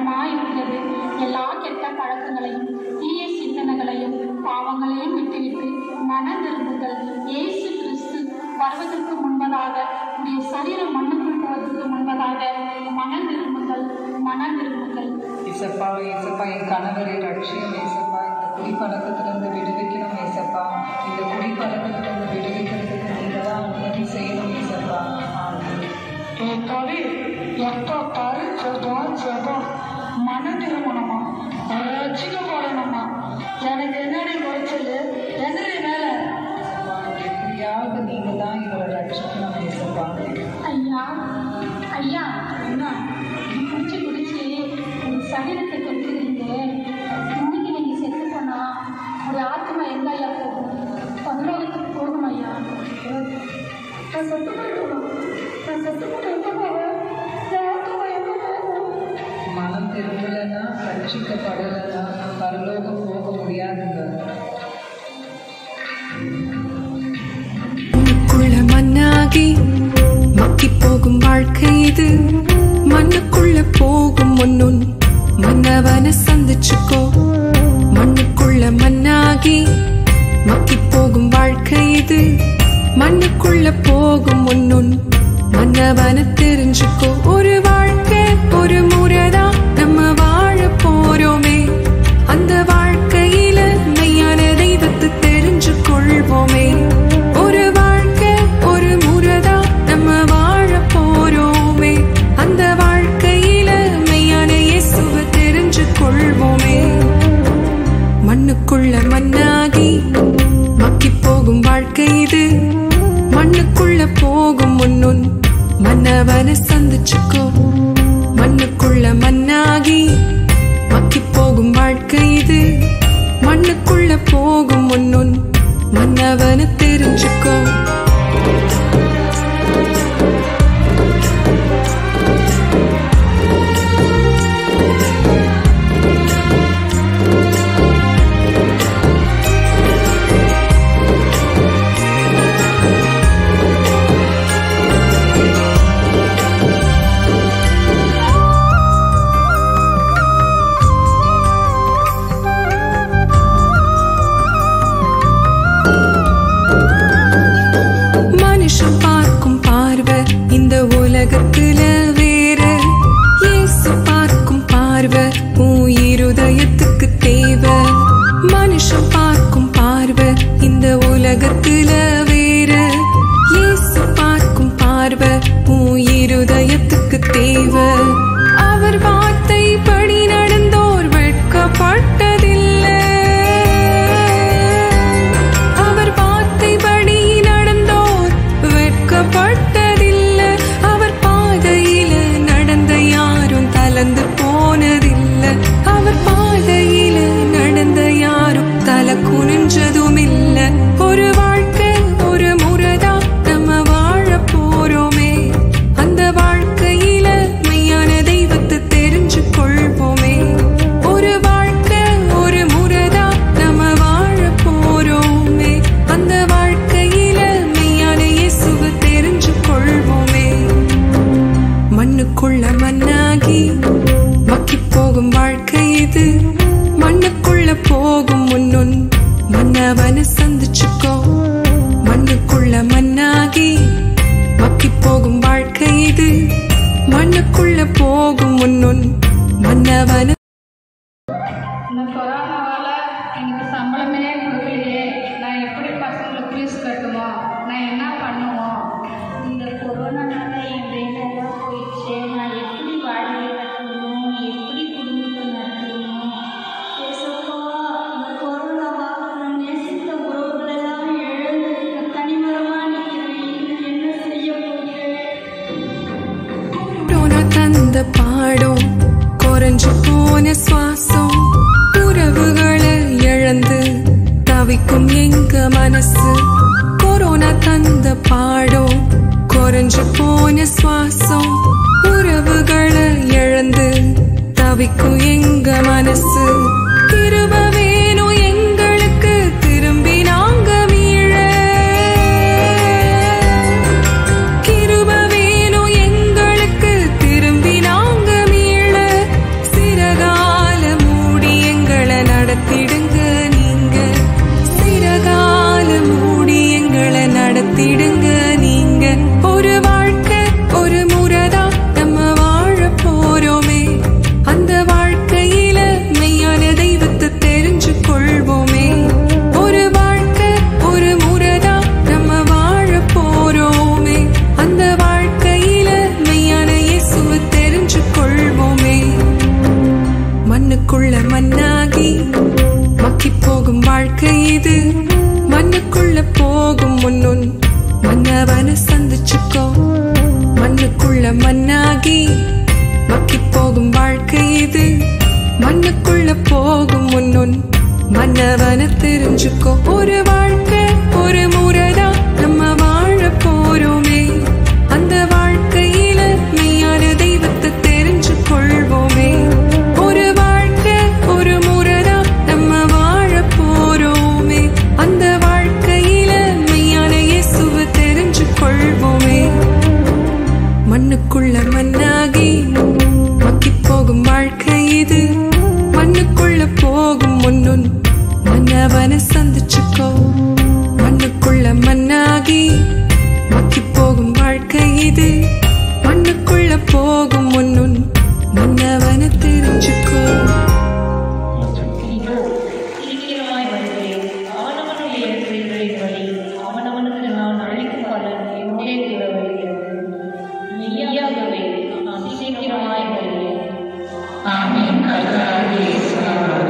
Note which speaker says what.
Speaker 1: நலமாய் இருக்கிறது எல்லா கெட்ட பழக்கங்களையும் தீய சிந்தனைகளையும் பாவங்களையும் விட்டுவிட்டு மனம் திரும்புங்கள் இயேசு கிறிஸ்து வருவதற்கு முன்பதாக உடைய சரீரம் மண்ணுக்குள் போவதற்கு முன்பதாக மனம் திரும்புங்கள் மனம் திரும்புங்கள்
Speaker 2: ஏசப்பா ஏசப்பா என் கணவரை ரட்சியம் ஏசப்பா இந்த குடிப்பழக்கத்திலிருந்து விடுவிக்கணும் ஏசப்பா இந்த குடிப்பழக்கத்திலிருந்து விடுவிக்கிறதுக்கு நீங்கள் தான் உதவி செய்யணும் ஏசப்பா ஆமென்.
Speaker 1: ஏற்காவே எப்போ பாரு ஜபம் ஜபம் மன திருமணமா ரசிக்கப்படணுமா எனக்கு என்னடி குறைச்சல் என்னடி வேலை
Speaker 2: ஏசப்பா, எப்படியாவது நீங்கள் தான் இவரை ரட்சிக்கணும் ஏசப்பா
Speaker 1: ஐயா ஐயா என்ன குடிச்சு குடிச்சு உங்க சரீரத்தை கெடுத்துக்கிறீங்க இன்னைக்கு நீங்க செத்து போனா ஒரு ஆத்மா எங்க ஐயா போகும் பரலோகத்துக்கு போகும் ஐயா நான் செத்து போயிடுவேன் நான் செத்து போட்டு எங்க போவேன் என் ஆத்மா எங்க போகும்
Speaker 2: மனம் திரும்பலைன்னா ரட்சிக்கப்படலைன்னா பரலோகம் போக முடியாதுங்க
Speaker 3: மண்ணுக்குள்ள மண்ணாகி மக்கி போகும் வாழ்க்கை இது மண்ணுக்குள்ள போகும் முன்னுன் மன்னவன சந்திச்சுக்கோ மண்ணுக்குள்ள மண்ணாகி மக்கி போகும் வாழ்க்கை இது மண்ணுக்குள்ள போகும் முன்னுன் மன்னவன தெரிஞ்சுக்கோ ஒரு வாழ்க்கை ஒரு முறைதான் நம்ம வாழ போறோமே அந்த வாழ்க்கையில மெய்யான தெய்வத்தை தெரிஞ்சு கொள்வோமே ஒரு வாழ்க்கை ஒரு முறைதான் நம்ம வாழ போறோமே அந்த வாழ்க்கையில மெய்யான இயேசுவை தெரிஞ்சு கொள்வோமே மண்ணுக்குள்ள மண்ணாகி மக்கி போகும் வாழ்க்கை இது மண்ணுக்குள்ள போகும் முன்னுன் மன்னவன சந்திச்சுக்கோ மண்ணுக்குள்ள மண்ணாகி மக்கி போகும் வாழ்க்கை இது மண்ணுக்குள்ள போகும் முன்னுன் மன்னவன தெரிஞ்சுக்கோ மனுஷன் பார்க்கும் பார்வை இந்த உலகத்துல வேற இயேசு பார்க்கும் பார்வை உன் இருதயத்துக்கு தேவை மனுஷன் பார்க்கும் பார்வை இந்த உலகத்துல வேற இயேசு பார்க்கும் பார்வை உன் இருதயத்துக்கு தேவை அவர் வார்த்தை படி நடந்தோர் வெட்கப்பட்டதில்லை அவர் வார்த்தைப்படி நடந்தோர் வெட்கப்பட்டதில்லை அவர் பாதையில நடந்த யாரும் கலந்து போனதில்லை அவர் பாதையில நடந்த யாரும் தலை குனிஞ்சதும் இல்ல ஒரு வாழ்க்கை ஒரு முறைதான் நம்ம வாழ போறோமே அந்த வாழ்க்கையில மெய்யான தெய்வத்தை தெரிஞ்சு கொள்வோமே ஒரு வாழ்க்கை ஒரு முறைதான் நம்ம வாழ போறோமே அந்த வாழ்க்கையில மெய்யான இயேசுவை தெரிஞ்சு கொள்வோமே மண்ணுக்குள்ள மண்ணாகி மக்கி போகும் வாழ்க்கை இது மண்ணுக்குள்ள போகும் முன்னுன் மன்னவன சந்திச்சுக்கோ மண்ணுக்குள்ள மண்ணாகி மக்கி போகும் வாழ்க்கை இது மண்ணுக்குள்ள போகும் முன்னுன் மன்னவன
Speaker 1: இந்த கொரோனாவால் எனக்கு சம்பளமே கொடுக்கலையே நான் எப்படி பசங்களுக்கு ஃபீஸ் கட்டுவோம் நான் என்ன பண்ணுவோம்
Speaker 4: இந்த கொரோனானால என் வேலையெல்லாம் போயிடுச்சு நான் எப்படி வாடகை கட்டணும் எப்படி குடும்பத்தை நடத்தணும் ஏசப்பா இந்த கொரோனாவால் நான் நேசித்த உறவுகளெல்லாம் இழந்து நான் தனிமரமாக நிற்கிறேன் இன்னும் என்ன செய்ய போகிறேன்
Speaker 3: கொரோனா தந்த பாடம் குறைஞ்சு போன சுவாசம் உறவுகளை இழந்து தவிக்கும் எங்க மனசு கொரோனா தந்த பாடம் குறைஞ்சு போன சுவாசம் உறவுகளை இழந்து தவிக்கும் எங்க மனசு திரும்ப வேணும் எங்களுக்கு திரும்பி நாங்க மீழ கிருப வேணும் எங்களுக்கு திரும்பி நாங்க மீள சிற மண்ணாகி மக்கி போகும் வாழ்க்கை இது மண்ணுக்குள்ள போகும் முன்னுன் மன்னவன தெரிஞ்சுக்கோ ஒரு வாழ்க்கை ஒரு முறைதான் நம்ம வாழ போறோமே அந்த வாழ்க்கையில மெய்யான தெய்வத்தை தெரிஞ்சு கொள்வோமே ஒரு வாழ்க்கை ஒரு முறைதான் நம்ம வாழ போறோமே அந்த வாழ்க்கையில மெய்யான இயேசுவை தெரிஞ்சு கொள்வோமே மண்ணுக்குள்ள மண்ணாகி மக்கி போகும் வாழ்க்கை இது மண்ணுக்குள்ள போகும் முன்னுன் மன்னவனை சந்திச்சுக்கோ மண்ணுக்குள்ள மண்ணாகி மக்கி போகும் வாழ்க்கை இது மண்ணுக்குள்ள போகும் முன்னுன் மன்னவனை தெரிஞ்சுக்கோ
Speaker 5: இதோ சீக்கிரமாய் வருகிறேன் அவனவனுடைய செயல்களின் வழி அவனவனுக்கு நான் அளிக்கும் பலன் என்றே கூட வருகிறது மெய்யாகவே நான் சீக்கிரமாய் வருகிறேன்
Speaker 2: ஆமென் கர்த்தராகிய இயேசுவின்